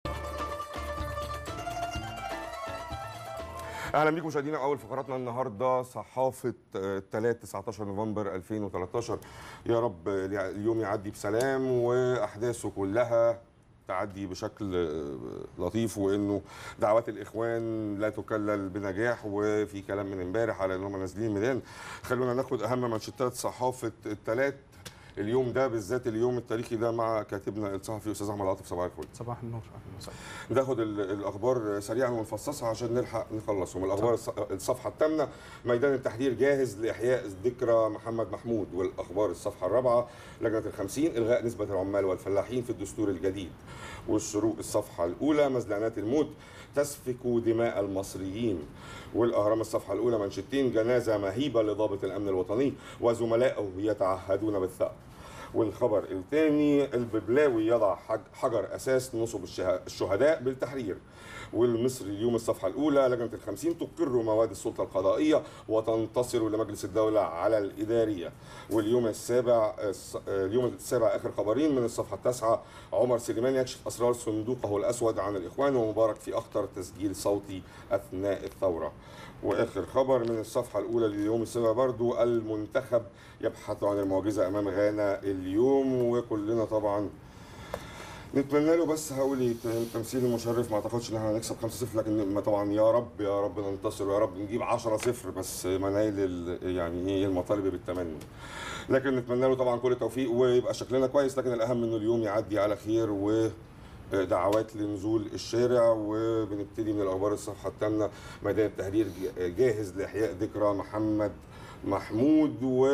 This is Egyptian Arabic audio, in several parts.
اهلا بيكم مشاهدينا اول فقراتنا النهارده صحافه الثلاث 19 نوفمبر 2013 يا رب اليوم يعدي بسلام واحداثه كلها تعدي بشكل لطيف وانه دعوات الاخوان لا تكلل بنجاح وفي كلام من امبارح على انهم نازلين ميدان خلونا ناخد اهم منشطات صحافه الثلاث اليوم ده بالذات اليوم التاريخي ده مع كاتبنا الصحفي استاذ احمد عاطف صباح الفل صباح النور اهلا وسهلا ناخد الاخبار سريعا ونفصصها عشان نلحق نخلصهم الاخبار الصفحه الثامنه ميدان التحرير جاهز لاحياء ذكرى محمد محمود والاخبار الصفحه الرابعه لجنه الخمسين الغاء نسبه العمال والفلاحين في الدستور الجديد والشروق الصفحه الاولى مزلانات الموت تسفك دماء المصريين والاهرام الصفحه الاولى منشتين جنازه مهيبه لضابط الامن الوطني وزملائه يتعهدون بالثأر والخبر الثاني الببلاوي يضع حجر اساس نصب الشهداء بالتحرير والمصري اليوم الصفحه الاولى لجنه الخمسين تقر مواد السلطه القضائيه وتنتصر لمجلس الدوله على الاداريه واليوم السابع اليوم السابع اخر خبرين من الصفحه التاسعه عمر سليمان يكشف اسرار صندوقه الاسود عن الاخوان ومبارك في اخطر تسجيل صوتي اثناء الثوره واخر خبر من الصفحه الاولى لليوم السابع برضو المنتخب يبحث عن المعجزه امام غانا اليوم وكلنا طبعا نتمنى له بس هقول التمثيل المشرف ما اعتقدش ان احنا هنكسب 5-0 لكن طبعا يا رب يا رب ننتصر ويا رب نجيب 10-0 بس منايل يعني ايه المطالب بالتمني لكن نتمنى له طبعا كل التوفيق ويبقى شكلنا كويس لكن الاهم انه اليوم يعدي على خير و دعوات لنزول الشارع وبنبتدي من الاخبار الصفحه الثامنه ميدان التحرير جاهز لاحياء ذكرى محمد محمود و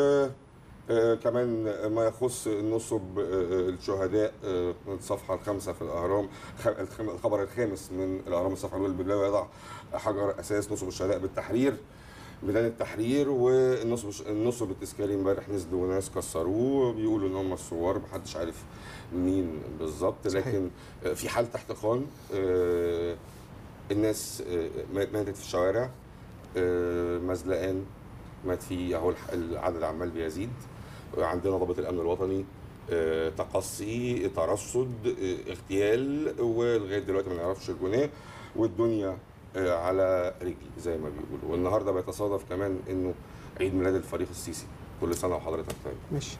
كمان ما يخص نصب الشهداء الصفحه الخامسه في الاهرام الخبر الخامس من الاهرام الصفحه الاولى البدايه يضع حجر اساس نصب الشهداء بالتحرير ميدان التحرير والنصب النصب التذكاري امبارح نزلوا وناس كسروه بيقولوا ان هم الثوار محدش عارف مين بالظبط لكن في حاله احتقان الناس ماتت في الشوارع مزلقان مات فيه اهو العدد عمال بيزيد عندنا ضابط الامن الوطني تقصي ترصد اغتيال ولغايه دلوقتي ما نعرفش الجناه والدنيا على رجلي زي ما بيقولوا والنهارده بيتصادف كمان انه عيد ميلاد الفريق السيسي كل سنه وحضرتك طيب ماشي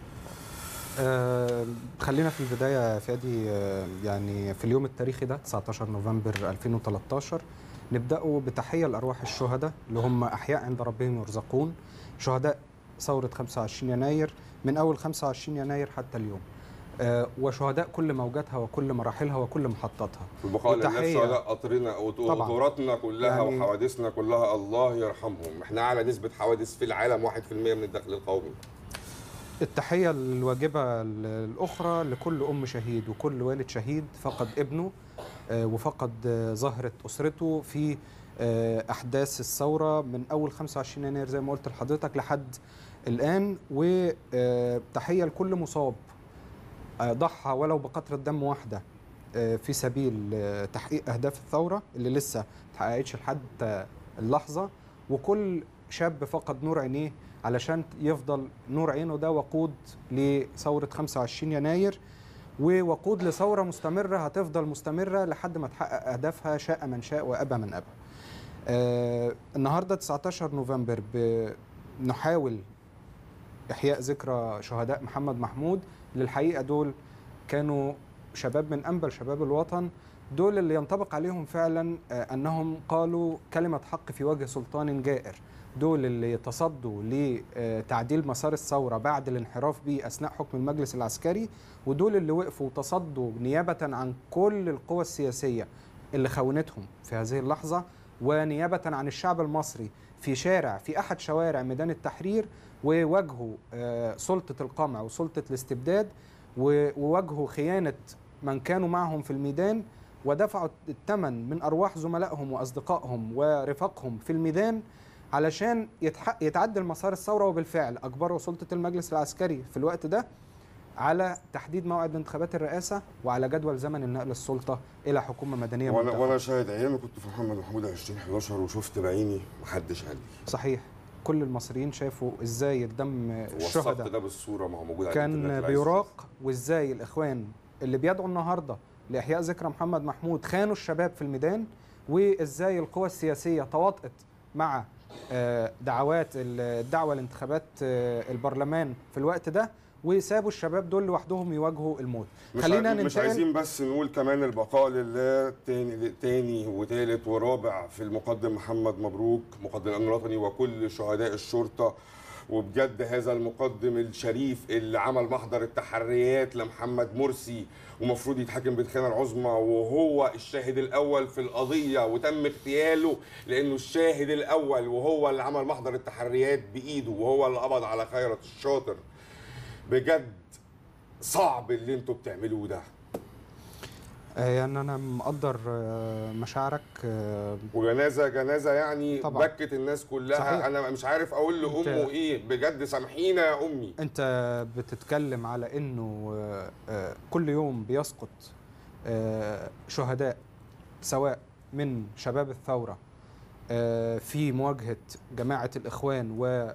آه خلينا في البدايه فادي آه يعني في اليوم التاريخي ده 19 نوفمبر 2013 نبداوا بتحيه لارواح الشهداء اللي هم احياء عند ربهم يرزقون شهداء ثوره 25 يناير من اول 25 يناير حتى اليوم آه وشهداء كل موجاتها وكل مراحلها وكل محطاتها البقاء لله شهداء قطرنا وقطوراتنا كلها يعني وحوادثنا كلها الله يرحمهم احنا اعلى نسبه حوادث في العالم 1% من الدخل القومي التحيه الواجبه الاخرى لكل ام شهيد وكل والد شهيد فقد ابنه آه وفقد آه زهره اسرته في احداث الثوره من اول 25 يناير زي ما قلت لحضرتك لحد الان وتحيه لكل مصاب ضحى ولو بقطرة دم واحدة في سبيل تحقيق أهداف الثورة اللي لسه ما اتحققتش لحد اللحظة وكل شاب فقد نور عينيه علشان يفضل نور عينه ده وقود لثورة 25 يناير ووقود لثورة مستمرة هتفضل مستمرة لحد ما تحقق أهدافها شاء من شاء وأبى من أبى آه النهاردة 19 نوفمبر نحاول إحياء ذكرى شهداء محمد محمود للحقيقه دول كانوا شباب من انبل شباب الوطن دول اللي ينطبق عليهم فعلا انهم قالوا كلمه حق في وجه سلطان جائر دول اللي تصدوا لتعديل مسار الثوره بعد الانحراف به اثناء حكم المجلس العسكري ودول اللي وقفوا وتصدوا نيابه عن كل القوى السياسيه اللي خونتهم في هذه اللحظه ونيابه عن الشعب المصري في شارع في احد شوارع ميدان التحرير وواجهوا سلطه القمع وسلطه الاستبداد وواجهوا خيانه من كانوا معهم في الميدان ودفعوا الثمن من ارواح زملائهم واصدقائهم ورفاقهم في الميدان علشان يتعدل مسار الثوره وبالفعل اجبروا سلطه المجلس العسكري في الوقت ده على تحديد موعد انتخابات الرئاسه وعلى جدول زمن النقل السلطه الى حكومه مدنيه وانا وانا شاهد عيان كنت في محمد محمود 2011 وشفت بعيني محدش قال لي صحيح كل المصريين شافوا ازاي الدم الشهداء ده بالصوره ما هو موجود على كان بيراق وازاي الاخوان اللي بيدعوا النهارده لاحياء ذكرى محمد محمود خانوا الشباب في الميدان وازاي القوى السياسيه تواطئت مع آه، دعوات الدعوه لانتخابات آه، البرلمان في الوقت ده وسابوا الشباب دول لوحدهم يواجهوا الموت مش خلينا عايزين مش ننتقل عايزين بس نقول كمان البقاء لله تاني تاني وتالت ورابع في المقدم محمد مبروك مقدم الامن الوطني وكل شهداء الشرطه وبجد هذا المقدم الشريف اللي عمل محضر التحريات لمحمد مرسي ومفروض يتحاكم بالخيانه العظمى وهو الشاهد الاول في القضيه وتم اغتياله لانه الشاهد الاول وهو اللي عمل محضر التحريات بايده وهو اللي قبض على خيرت الشاطر بجد صعب اللي انتوا بتعملوه ده آه، يعني انا مقدر آه، مشاعرك آه، وجنازه جنازه يعني طبعاً. بكت الناس كلها صحيح. انا مش عارف اقول لامه انت- ايه بجد سامحينا يا امي انت بتتكلم على انه آه، آه، كل يوم بيسقط آه، شهداء سواء من شباب الثورة آه، في مواجهة جماعة الإخوان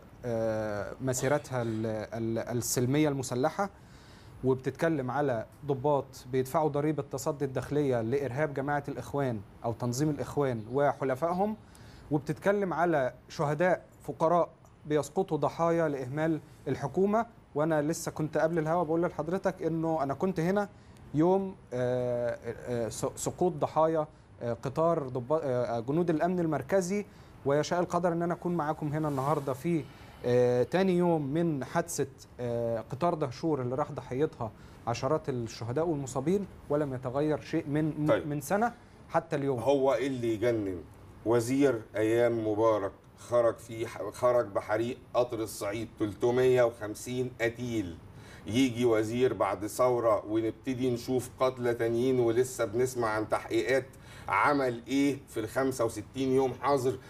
ومسيرتها السلمية المسلحة وبتتكلم على ضباط بيدفعوا ضريبة تصدي الداخلية لإرهاب جماعة الإخوان أو تنظيم الإخوان وحلفائهم وبتتكلم على شهداء فقراء بيسقطوا ضحايا لإهمال الحكومة وأنا لسه كنت قبل الهوا بقول لحضرتك إنه أنا كنت هنا يوم آه، آه، س- سقوط ضحايا آه، قطار ضبا- آه، جنود الأمن المركزي ويشاء القدر إن أنا أكون معاكم هنا النهاردة في آه، تاني يوم من حادثة آه، قطار دهشور اللي راح ضحيتها عشرات الشهداء والمصابين ولم يتغير شيء من طيب. من سنة حتى اليوم هو إيه اللي يجنن وزير ايام مبارك خرج في خرج بحريق قطر الصعيد 350 قتيل يجي وزير بعد ثورة ونبتدي نشوف قتلى تانيين ولسه بنسمع عن تحقيقات عمل ايه في ال 65 يوم حاضر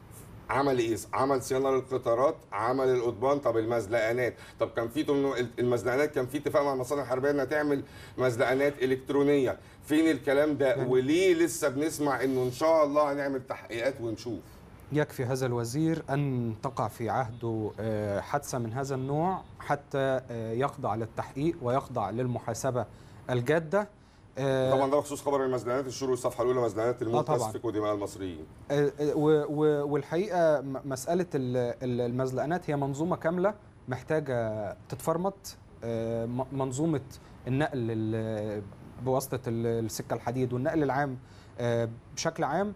عمل ايه؟ عمل صيانه للقطارات، عمل القضبان، طب المزلقانات، طب كان في تمنو- المزلقانات كان في اتفاق مع المصانع الحربيه انها تعمل مزلقانات الكترونيه، فين الكلام ده؟ يعني- وليه لسه بنسمع انه ان شاء الله هنعمل تحقيقات ونشوف؟ يكفي هذا الوزير أن تقع في عهده آه، حادثة من هذا النوع حتى آه، يخضع للتحقيق ويخضع للمحاسبة الجادة آه، طبعا ده بخصوص خبر المزلقانات الشروق الصفحه الاولى مزلقانات الموت طبعاً. تسفك دماء المصريين. آه، آه، و- و- والحقيقه م- مساله ال- ال- المزلقانات هي منظومه كامله محتاجه تتفرمط آه، م- منظومه النقل ال- بواسطه ال- السكه الحديد والنقل العام آه، بشكل عام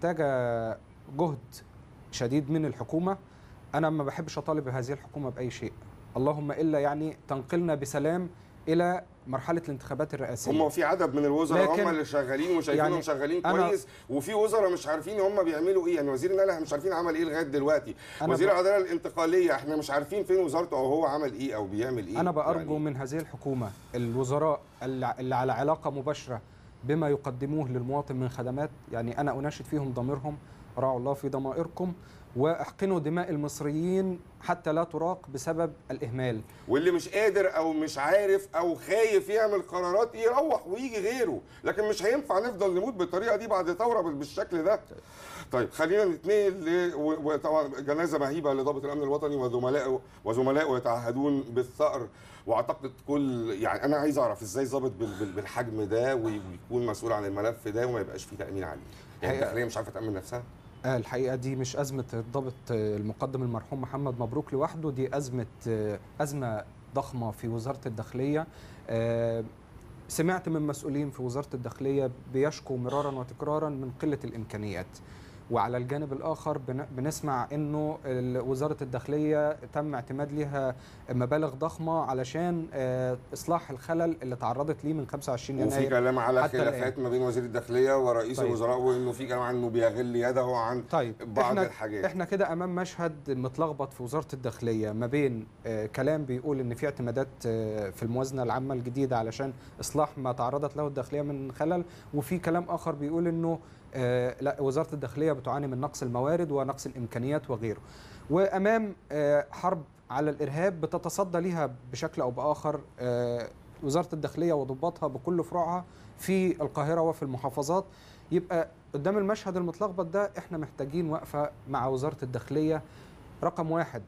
محتاجه جهد شديد من الحكومه انا ما بحبش اطالب بهذه الحكومه باي شيء اللهم الا يعني تنقلنا بسلام الى مرحله الانتخابات الرئاسيه هم في عدد من الوزراء لكن- هم اللي شغالين وشايفينهم يعني شغالين أنا- كويس وفي وزراء مش عارفين هم بيعملوا ايه يعني وزير النقل احنا مش عارفين عمل ايه لغايه دلوقتي أنا وزير ب- العداله الانتقاليه احنا مش عارفين فين وزارته او هو عمل ايه او بيعمل ايه أنا بأرجو يعني من هذه الحكومة الوزراء اللي اللي على علاقة مباشرة بما يقدموه للمواطن من خدمات يعني أنا أناشد فيهم ضميرهم راعوا الله في ضمائركم واحقنوا دماء المصريين حتى لا تراق بسبب الإهمال واللي مش قادر او مش عارف او خايف يعمل قرارات يروح ويجي غيره لكن مش هينفع نفضل نموت بالطريقه دي بعد ثوره بال- بالشكل ده طيب خلينا نتنقل ل- و- وطبعا جنازه مهيبه لضابط الامن الوطني وزملائه وزملائه يتعهدون بالثأر واعتقد كل يعني انا عايز اعرف ازاي ضابط بال- بال- بالحجم ده وي- ويكون مسؤول عن الملف ده وما يبقاش فيه تامين عليه يعني حقيقة- الداخليه مش عارفه تامن نفسها آه، الحقيقة دي مش أزمة الضابط آه، المقدم المرحوم محمد مبروك لوحده دي أزمة آه، أزمة ضخمة في وزارة الداخلية آه، سمعت من مسؤولين في وزارة الداخلية بيشكوا مرارا وتكرارا من قلة الإمكانيات وعلى الجانب الآخر بن- بنسمع أنه ال- وزارة الداخلية تم اعتماد لها مبالغ ضخمة علشان آه، إصلاح الخلل اللي تعرضت ليه من 25 وفي يناير كلام على حتى خلافات ما بين وزير الداخليه ورئيس طيب. الوزراء وانه في كلام عنه بيغل يده عن طيب بعض احنا الحاجات احنا كده امام مشهد متلخبط في وزاره الداخليه ما بين آه كلام بيقول ان في اعتمادات آه في الموازنه العامه الجديده علشان اصلاح ما تعرضت له الداخليه من خلل وفي كلام اخر بيقول انه آه لا وزاره الداخليه بتعاني من نقص الموارد ونقص الامكانيات وغيره وامام آه حرب على الارهاب بتتصدى ليها بشكل او باخر آه وزاره الداخليه وضباطها بكل فروعها في القاهره وفي المحافظات يبقى قدام المشهد المتلخبط ده احنا محتاجين وقفه مع وزاره الداخليه رقم واحد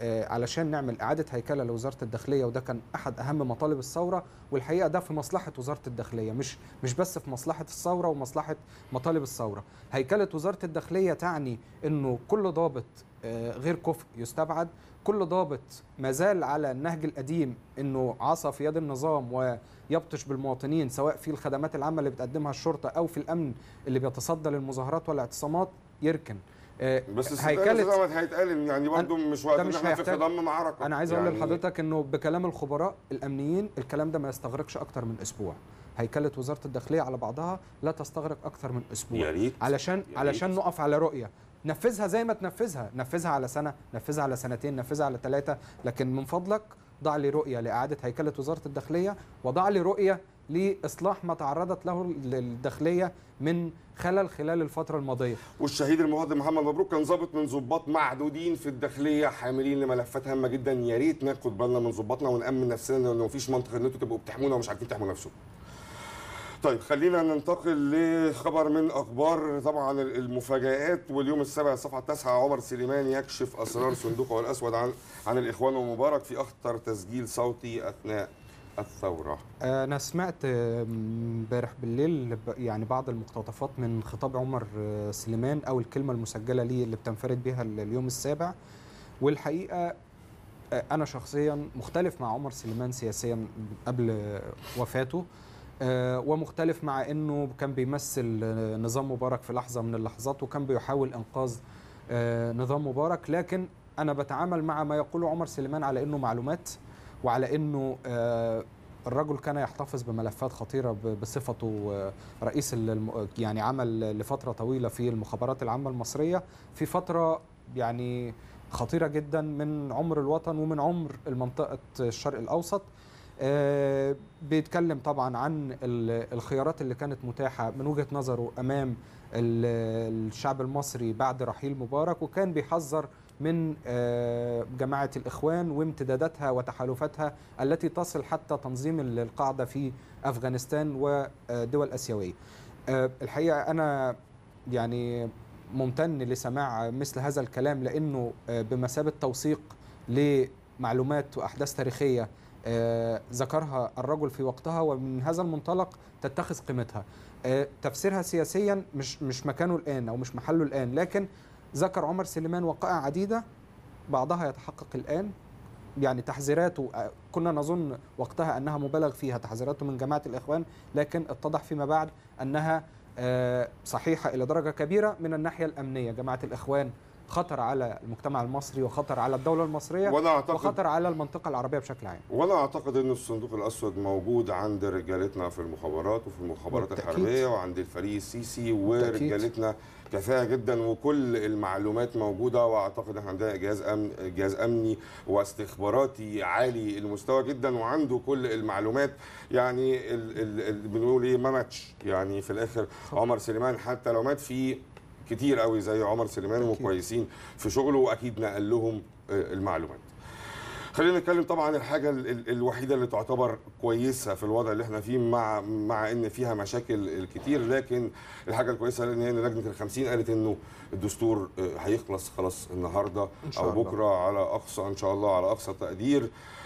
آه، علشان نعمل اعاده هيكله لوزاره الداخليه وده كان احد اهم مطالب الثوره والحقيقه ده في مصلحه وزاره الداخليه مش مش بس في مصلحه الثوره ومصلحه مطالب الثوره هيكله وزاره الداخليه تعني انه كل ضابط آه، غير كفء يستبعد كل ضابط ما زال على النهج القديم انه عصا في يد النظام ويبطش بالمواطنين سواء في الخدمات العامه اللي بتقدمها الشرطه او في الامن اللي بيتصدى للمظاهرات والاعتصامات يركن آه، بس هيكلة هيتقال إن يعني برضه مش وقت ده ان مش احنا في هيحتاج- خضم معركه انا عايز اقول يعني لحضرتك انه بكلام الخبراء الامنيين الكلام ده ما يستغرقش اكتر من اسبوع هيكله وزاره الداخليه على بعضها لا تستغرق اكتر من اسبوع يا ريت علشان يا علشان ريت. نقف على رؤيه نفذها زي ما تنفذها نفذها على سنه نفذها على سنتين نفذها على ثلاثه لكن من فضلك ضع لي رؤيه لاعاده هيكله وزاره الداخليه وضع لي رؤيه لاصلاح ما تعرضت له الداخليه من خلل خلال الفتره الماضيه والشهيد المهندس محمد مبروك كان ضابط من ضباط معدودين في الداخليه حاملين لملفات هامه جدا يا ريت ناخد بالنا من ضباطنا ونامن نفسنا لان مفيش منطق ان انتوا تبقوا بتحمونا ومش عارفين تحموا نفسكم. طيب خلينا ننتقل لخبر من اخبار طبعا المفاجآت واليوم السابع الصفحه التاسعه عمر سليمان يكشف اسرار صندوقه الاسود عن عن الاخوان ومبارك في اخطر تسجيل صوتي اثناء الثوره. انا سمعت آه، امبارح بالليل ب- يعني بعض المقتطفات من خطاب عمر آه، سليمان او الكلمه المسجله ليه اللي بتنفرد بها ال- اليوم السابع والحقيقه آه، انا شخصيا مختلف مع عمر سليمان سياسيا قبل آه، وفاته آه، ومختلف مع انه كان بيمثل آه، نظام مبارك في لحظه من اللحظات وكان بيحاول انقاذ آه، نظام مبارك لكن انا بتعامل مع ما يقوله عمر سليمان على انه معلومات وعلى انه آه، الرجل كان يحتفظ بملفات خطيره ب- بصفته آه، رئيس ال- الم- يعني عمل لفتره طويله في المخابرات العامه المصريه في فتره يعني خطيره جدا من عمر الوطن ومن عمر المنطقه الشرق الاوسط آه، بيتكلم طبعا عن ال- الخيارات اللي كانت متاحه من وجهه نظره امام ال- الشعب المصري بعد رحيل مبارك وكان بيحذر من آه، جماعه الاخوان وامتداداتها وتحالفاتها التي تصل حتى تنظيم ال- القاعده في افغانستان ودول اسيويه. آه، الحقيقه انا يعني ممتن لسماع مثل هذا الكلام لانه آه، بمثابه توثيق لمعلومات واحداث تاريخيه آه، ذكرها الرجل في وقتها ومن هذا المنطلق تتخذ قيمتها. آه، تفسيرها سياسيا مش مش مكانه الان او مش محله الان لكن ذكر عمر سليمان وقائع عديده بعضها يتحقق الان يعني تحذيراته آه، كنا نظن وقتها انها مبالغ فيها تحذيراته من جماعه الاخوان لكن اتضح فيما بعد انها آه، صحيحه الى درجه كبيره من الناحيه الامنيه جماعه الاخوان خطر على المجتمع المصري وخطر على الدوله المصريه وانا اعتقد وخطر على المنطقه العربيه بشكل عام وانا اعتقد ان الصندوق الاسود موجود عند رجالتنا في المخابرات وفي المخابرات بالتأكيد. الحربيه وعند الفريق السيسي ورجالتنا كفايه جدا وكل المعلومات موجوده واعتقد احنا عندنا جهاز امن جهاز امني واستخباراتي عالي المستوى جدا وعنده كل المعلومات يعني ال ال ال بنقول ايه ما ماتش يعني في الاخر عمر سليمان حتى لو مات في كتير قوي زي عمر سليمان أكيد. وكويسين في شغله واكيد نقل لهم آه، المعلومات خلينا نتكلم طبعا الحاجه ال- ال- الوحيده اللي تعتبر كويسه في الوضع اللي احنا فيه مع مع ان فيها مشاكل كتير لكن الحاجه الكويسه ان هي ان لجنه الخمسين قالت انه الدستور آه، هيخلص خلاص النهارده إن شاء او الله. بكره على اقصى ان شاء الله على اقصى تقدير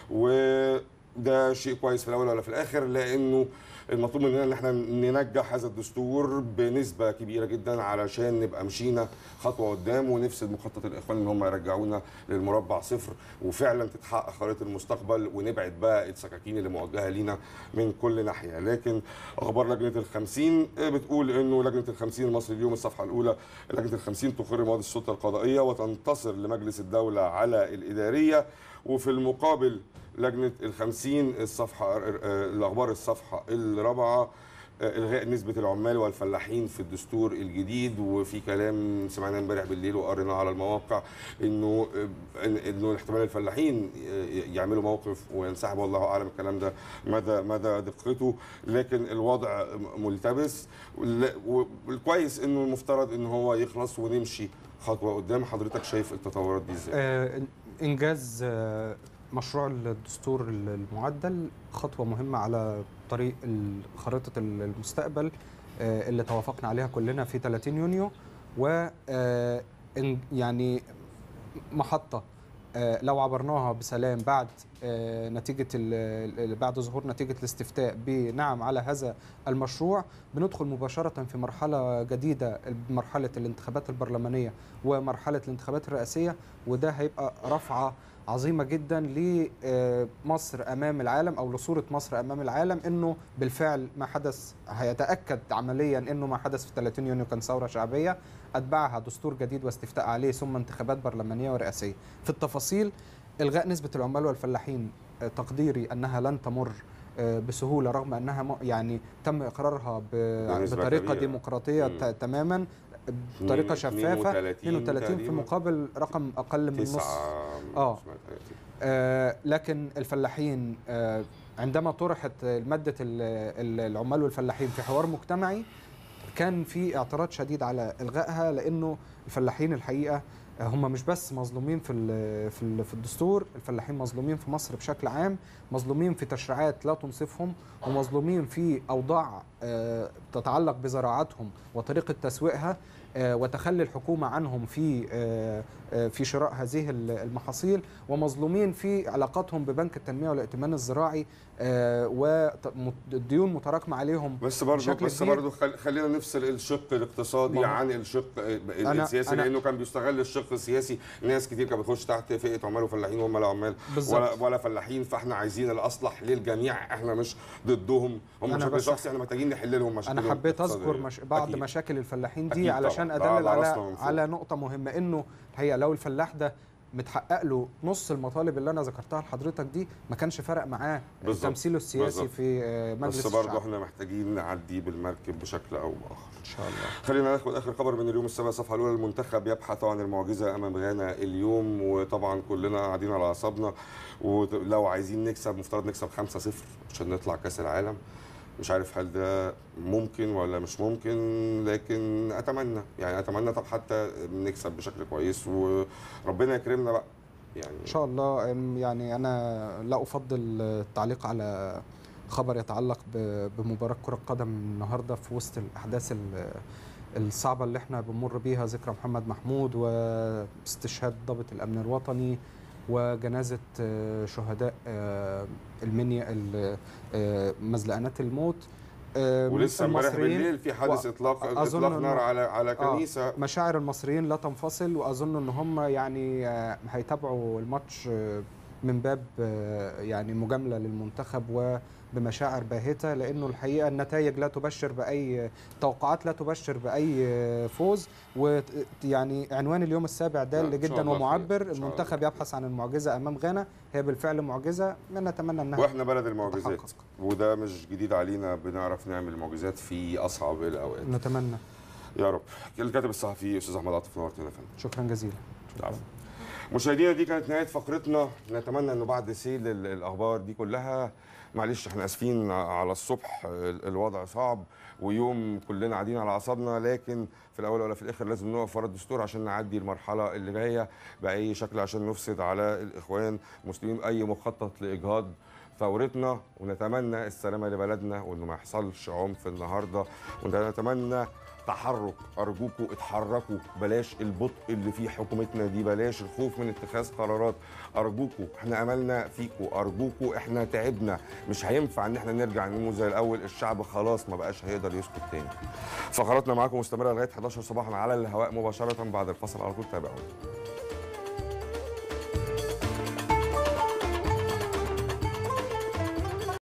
وده شيء كويس في الاول ولا في الاخر لانه المطلوب مننا ان احنا ننجح هذا الدستور بنسبه كبيره جدا علشان نبقى مشينا خطوه قدام ونفسد مخطط الاخوان ان هم يرجعونا للمربع صفر وفعلا تتحقق خريطه المستقبل ونبعد بقى السكاكين اللي موجهه لينا من كل ناحيه لكن اخبار لجنه الخمسين بتقول انه لجنه الخمسين المصري اليوم الصفحه الاولى لجنه الخمسين تقر مواد السلطه القضائيه وتنتصر لمجلس الدوله على الاداريه وفي المقابل لجنه الخمسين الصفحه آه، الاخبار الصفحه الرابعه آه، الغاء نسبه العمال والفلاحين في الدستور الجديد وفي كلام سمعناه امبارح بالليل وقريناه على المواقع انه آه، إن- انه احتمال الفلاحين آه، يعملوا موقف وينسحبوا الله اعلم الكلام ده مدى مدى دقته لكن الوضع ملتبس وال- والكويس انه المفترض ان هو يخلص ونمشي خطوه قدام حضرتك شايف التطورات دي ازاي؟ آه، انجاز آه، مشروع الدستور المعدل خطوه مهمه على طريق ال- خريطه المستقبل آه، اللي توافقنا عليها كلنا في 30 يونيو و آه، إن- يعني محطه آه، لو عبرناها بسلام بعد آه، نتيجة ال- ال- بعد ظهور نتيجة الاستفتاء بنعم على هذا المشروع بندخل مباشرة في مرحلة جديدة مرحلة الانتخابات البرلمانية ومرحلة الانتخابات الرئاسية وده هيبقى رفعة عظيمة جدا لمصر أمام العالم أو لصورة مصر أمام العالم إنه بالفعل ما حدث هيتأكد عمليا إنه ما حدث في 30 يونيو كان ثورة شعبية أتبعها دستور جديد واستفتاء عليه ثم انتخابات برلمانية ورئاسية في التفاصيل إلغاء نسبة العمال والفلاحين آه، تقديري أنها لن تمر آه، بسهولة رغم أنها م- يعني تم إقرارها ب- بنسبة بطريقة كبيرة. ديمقراطية مم. ت- تماما بطريقة شفافة 32 32 في تقريباً. مقابل رقم أقل من نص تسعة آه. سمعت 30. آه، لكن الفلاحين آه، عندما طرحت مادة ال- ال- العمال والفلاحين في حوار مجتمعي كان في اعتراض شديد على إلغائها لأنه الفلاحين الحقيقة آه، هم مش بس مظلومين في ال- في ال- في الدستور الفلاحين مظلومين في مصر بشكل عام مظلومين في تشريعات لا تنصفهم ومظلومين في أوضاع آه، تتعلق بزراعتهم وطريقة تسويقها آه، وتخلي الحكومة عنهم في آه، آه، في شراء هذه ال- المحاصيل ومظلومين في علاقاتهم ببنك التنمية والائتمان الزراعي والديون متراكمة عليهم بس برضه بشكل بس كبير. برضه خل... خلينا نفصل الشق الاقتصادي ما هو- عن الشق ال- أنا- السياسي أنا- لانه كان بيستغل الشق السياسي ناس كتير كانت بتخش تحت فئه عمال وفلاحين وهم لا عمال بالظبط. ولا ولا فلاحين فاحنا عايزين الاصلح للجميع احنا مش ضدهم هم أنا بشكل بس- شخصي احنا محتاجين نحل لهم مشاكلهم انا حبيت اذكر الاقتصادية. مش بعض أكيد. مشاكل الفلاحين دي أكيد علشان طبعاً. ده ادلل على على راسنا من فوق. على نقطه مهمه انه الحقيقه لو الفلاح ده متحقق له نص المطالب اللي انا ذكرتها لحضرتك دي ما كانش فرق معاه بالظبط. تمثيله السياسي بالظبط. في آه، مجلس بس برضه الشعب احنا محتاجين نعدي بالمركب بشكل او باخر ان شاء الله خلينا ناخد اخر خبر من اليوم السابع الصفحه الاولى المنتخب يبحث عن المعجزه امام غانا اليوم وطبعا كلنا قاعدين على اعصابنا ولو عايزين نكسب مفترض نكسب 5-0 عشان نطلع كاس العالم مش عارف هل ده ممكن ولا مش ممكن لكن اتمنى يعني اتمنى طب حتى نكسب بشكل كويس وربنا يكرمنا بقى يعني ان شاء الله أم، يعني انا لا افضل التعليق على خبر يتعلق ب- بمباراه كره قدم النهارده في وسط الاحداث ال- الصعبه اللي احنا بنمر بيها ذكرى محمد محمود واستشهاد ضابط الامن الوطني وجنازه آه، شهداء آه، المنيا ال- آه، مزلقانات الموت آه، ولسه امبارح المصريين بالليل في حادث و- اطلاق أظن اطلاق نار إنه- على على آه. كنيسه مشاعر المصريين لا تنفصل واظن ان هم يعني آه، هيتابعوا الماتش آه، من باب آه، يعني مجامله للمنتخب وبمشاعر باهته لانه الحقيقه النتائج لا تبشر باي توقعات لا تبشر باي آه، فوز ويعني عنوان اليوم السابع لا، دال إن شاء جدا الله خير. ومعبر إن شاء الله المنتخب خير. يبحث عن المعجزه امام غانا هي بالفعل معجزه نتمنى انها واحنا بلد المعجزات تتحقق. وده مش جديد علينا بنعرف نعمل معجزات في اصعب الاوقات نتمنى يا رب الكاتب الصحفي استاذ احمد عاطف نورتنا يا فندم شكرا جزيلا العفو. مشاهدينا دي كانت نهايه فقرتنا نتمنى انه بعد سيل ال- الاخبار دي كلها معلش احنا اسفين على الصبح ال- الوضع صعب ويوم كلنا قاعدين على اعصابنا لكن في الاول ولا في الاخر لازم نقف ورا الدستور عشان نعدي المرحله اللي جايه باي شكل عشان نفسد على الاخوان المسلمين اي مخطط لاجهاض ثورتنا ونتمنى السلامه لبلدنا وانه ما يحصلش عنف النهارده ونتمنى تحرك ارجوكوا اتحركوا بلاش البطء اللي في حكومتنا دي بلاش الخوف من اتخاذ قرارات ارجوكوا احنا املنا فيكوا ارجوكوا احنا تعبنا مش هينفع ان احنا نرجع نموت زي الاول الشعب خلاص ما بقاش هيقدر يسكت تاني فقراتنا معاكم مستمره لغايه 11 صباحا على الهواء مباشره بعد الفصل على طول تابعونا